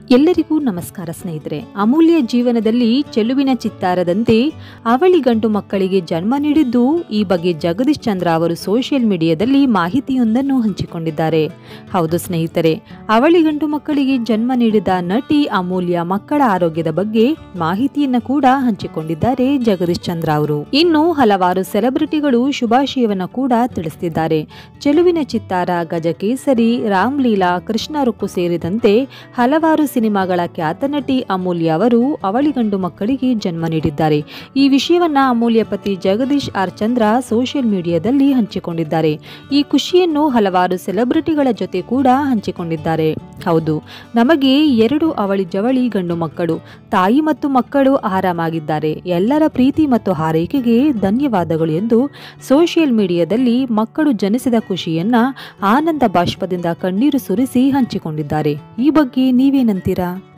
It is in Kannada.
ಎಲ್ಲರಿಗೂ ನಮಸ್ಕಾರ ಸ್ನೇಹಿತರೆ ಅಮೂಲ್ಯ ಜೀವನದಲ್ಲಿ ಚೆಲುವಿನ ಚಿತ್ತಾರದಂತೆ ಅವಳಿ ಗಂಡು ಮಕ್ಕಳಿಗೆ ಜನ್ಮ ನೀಡಿದ್ದು ಈ ಬಗ್ಗೆ ಜಗದೀಶ್ ಚಂದ್ರ ಅವರು ಸೋಷಿಯಲ್ ಮೀಡಿಯಾದಲ್ಲಿ ಮಾಹಿತಿಯೊಂದನ್ನು ಹಂಚಿಕೊಂಡಿದ್ದಾರೆ ಹೌದು ಸ್ನೇಹಿತರೆ ಅವಳಿ ಗಂಡು ಮಕ್ಕಳಿಗೆ ಜನ್ಮ ನೀಡಿದ ನಟಿ ಅಮೂಲ್ಯ ಮಕ್ಕಳ ಆರೋಗ್ಯದ ಬಗ್ಗೆ ಮಾಹಿತಿಯನ್ನ ಕೂಡ ಹಂಚಿಕೊಂಡಿದ್ದಾರೆ ಜಗದೀಶ್ ಚಂದ್ರ ಅವರು ಇನ್ನು ಹಲವಾರು ಸೆಲೆಬ್ರಿಟಿಗಳು ಶುಭಾಶಯವನ್ನ ಕೂಡ ತಿಳಿಸಿದ್ದಾರೆ ಚೆಲುವಿನ ಚಿತ್ತಾರ ಗಜಕೇಸರಿ ರಾಮ್ಲೀಲಾ ಕೃಷ್ಣ ರುಕ್ಕು ಸೇರಿದಂತೆ ಹಲವಾರು ಸಿನಿಮಾಗಳ ಖ್ಯಾತ ನಟಿ ಅಮೂಲ್ಯ ಅವರು ಅವಳಿ ಗಂಡು ಮಕ್ಕಳಿಗೆ ಜನ್ಮ ನೀಡಿದ್ದಾರೆ ಈ ವಿಷಯವನ್ನ ಅಮೂಲ್ಯ ಪತಿ ಜಗದೀಶ್ ಆರ್ ಚಂದ್ರ ಸೋಷಿಯಲ್ ಮೀಡಿಯಾದಲ್ಲಿ ಹಂಚಿಕೊಂಡಿದ್ದಾರೆ ಈ ಖುಷಿಯನ್ನು ಹಲವಾರು ಸೆಲೆಬ್ರಿಟಿಗಳ ಜೊತೆ ಕೂಡ ಹಂಚಿಕೊಂಡಿದ್ದಾರೆ ಹೌದು ನಮಗೆ ಎರಡು ಅವಳಿ ಜವಳಿ ಗಂಡು ಮಕ್ಕಳು ತಾಯಿ ಮತ್ತು ಮಕ್ಕಳು ಆರಾಮಾಗಿದ್ದಾರೆ ಎಲ್ಲರ ಪ್ರೀತಿ ಮತ್ತು ಹಾರೈಕೆಗೆ ಧನ್ಯವಾದಗಳು ಎಂದು ಸೋಷಿಯಲ್ ಮೀಡಿಯಾದಲ್ಲಿ ಮಕ್ಕಳು ಜನಿಸಿದ ಖುಷಿಯನ್ನ ಆನಂದ ಬಾಷ್ಪದಿಂದ ಕಣ್ಣೀರು ಸುರಿಸಿ ಹಂಚಿಕೊಂಡಿದ್ದಾರೆ ಈ ಬಗ್ಗೆ ನೀವೇನಂತೀರಾ